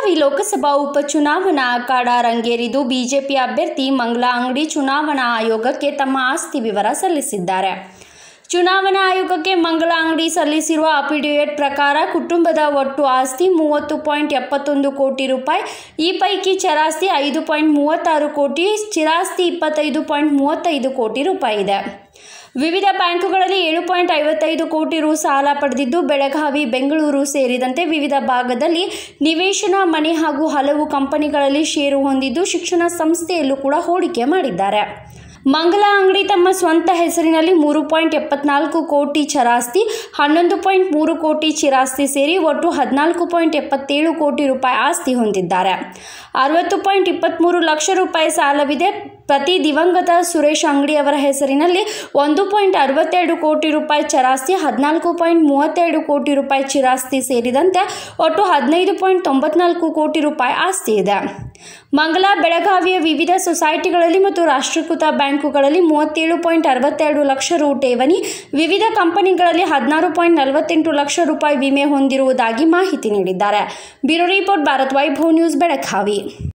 ಬೆಳಗಾವಿ ಲೋಕಸಭಾ ಉಪಚುನಾವಣಾ ಅಖಾಡ ರಂಗೇರಿದ್ದು ಬಿಜೆಪಿ ಅಭ್ಯರ್ಥಿ ಮಂಗಲಾ ಅಂಗಡಿ ಚುನಾವಣಾ ಆಯೋಗಕ್ಕೆ ತಮ್ಮ ಆಸ್ತಿ ವಿವರ ಸಲ್ಲಿಸಿದ್ದಾರೆ ಚುನಾವಣಾ ಆಯೋಗಕ್ಕೆ ಮಂಗಲಾ ಅಂಗಡಿ ಸಲ್ಲಿಸಿರುವ ಅಫಿಡವಿಟ್ ಪ್ರಕಾರ ಕುಟುಂಬದ ಒಟ್ಟು ಆಸ್ತಿ ಮೂವತ್ತು ಪಾಯಿಂಟ್ ಎಪ್ಪತ್ತೊಂದು ಕೋಟಿ ರೂಪಾಯಿ ಈ ಪೈಕಿ ಚರಾಸ್ತಿ ಐದು ಪಾಯಿಂಟ್ ಮೂವತ್ತಾರು ಕೋಟಿ ಚಿರಾಸ್ತಿ ಇಪ್ಪತ್ತೈದು ಪಾಯಿಂಟ್ ಮೂವತ್ತೈದು ಕೋಟಿ ರೂಪಾಯಿ ಇದೆ ವಿವಿಧ ಬ್ಯಾಂಕುಗಳಲ್ಲಿ ಏಳು ಪಾಯಿಂಟ್ ಐವತ್ತೈದು ಕೋಟಿ ರು ಸಾಲ ಪಡೆದಿದ್ದು ಬೆಳಗಾವಿ ಬೆಂಗಳೂರು ಸೇರಿದಂತೆ ವಿವಿಧ ಭಾಗದಲ್ಲಿ ನಿವೇಶನ ಮನೆ ಹಾಗೂ ಹಲವು ಕಂಪನಿಗಳಲ್ಲಿ ಷೇರು ಹೊಂದಿದ್ದು ಶಿಕ್ಷಣ ಸಂಸ್ಥೆಯಲ್ಲೂ ಕೂಡ ಹೂಡಿಕೆ ಮಾಡಿದ್ದಾರೆ ಮಂಗಲ ಅಂಗಡಿ ತಮ್ಮ ಸ್ವಂತ ಹೆಸರಿನಲ್ಲಿ ಮೂರು ಪಾಯಿಂಟ್ ಎಪ್ಪತ್ನಾಲ್ಕು ಕೋಟಿ ಚರಾಸ್ತಿ ಹನ್ನೊಂದು ಪಾಯಿಂಟ್ ಮೂರು ಕೋಟಿ ಚಿರಾಸ್ತಿ ಸೇರಿ ಒಟ್ಟು ಹದಿನಾಲ್ಕು ಪಾಯಿಂಟ್ ಎಪ್ಪತ್ತೇಳು ಕೋಟಿ ರೂಪಾಯಿ ಆಸ್ತಿ ಹೊಂದಿದ್ದಾರೆ ಅರವತ್ತು ಪಾಯಿಂಟ್ ಇಪ್ಪತ್ತ್ಮೂರು ಲಕ್ಷ ರೂಪಾಯಿ ಸಾಲವಿದೆ ಪ್ರತಿ ದಿವಂಗತ ಸುರೇಶ್ ಅಂಗಡಿ ಅವರ ಹೆಸರಿನಲ್ಲಿ ಒಂದು ಪಾಯಿಂಟ್ ಅರವತ್ತೆರಡು ಕೋಟಿ ರೂಪಾಯಿ ಚರಾಸ್ತಿ ಹದಿನಾಲ್ಕು ಪಾಯಿಂಟ್ ಮೂವತ್ತೆರಡು ಕೋಟಿ ರೂಪಾಯಿ ಚಿರಾಸ್ತಿ ಸೇರಿದಂತೆ ಒಟ್ಟು ಹದಿನೈದು ಪಾಯಿಂಟ್ ತೊಂಬತ್ನಾಲ್ಕು ಕೋಟಿ ರೂಪಾಯಿ ಆಸ್ತಿ ಇದೆ ಮಂಗಲ ಬೆಳಗಾವಿಯ ವಿವಿಧ ಸೊಸೈಟಿಗಳಲ್ಲಿ ಮತ್ತು ರಾಷ್ಟ್ರೀಕೃತ ಬ್ಯಾಂಕುಗಳಲ್ಲಿ ಮೂವತ್ತೇಳು ಪಾಯಿಂಟ್ ಅರವತ್ತೆರಡು ಲಕ್ಷ ರು ಠೇವಣಿ ವಿವಿಧ ಕಂಪನಿಗಳಲ್ಲಿ ಹದಿನಾರು ಪಾಯಿಂಟ್ ನಲವತ್ತೆಂಟು ಲಕ್ಷ ರೂಪಾಯಿ ವಿಮೆ ಹೊಂದಿರುವುದಾಗಿ ಮಾಹಿತಿ ನೀಡಿದ್ದಾರೆ bureau report Bharat Vaibhav news Belagavi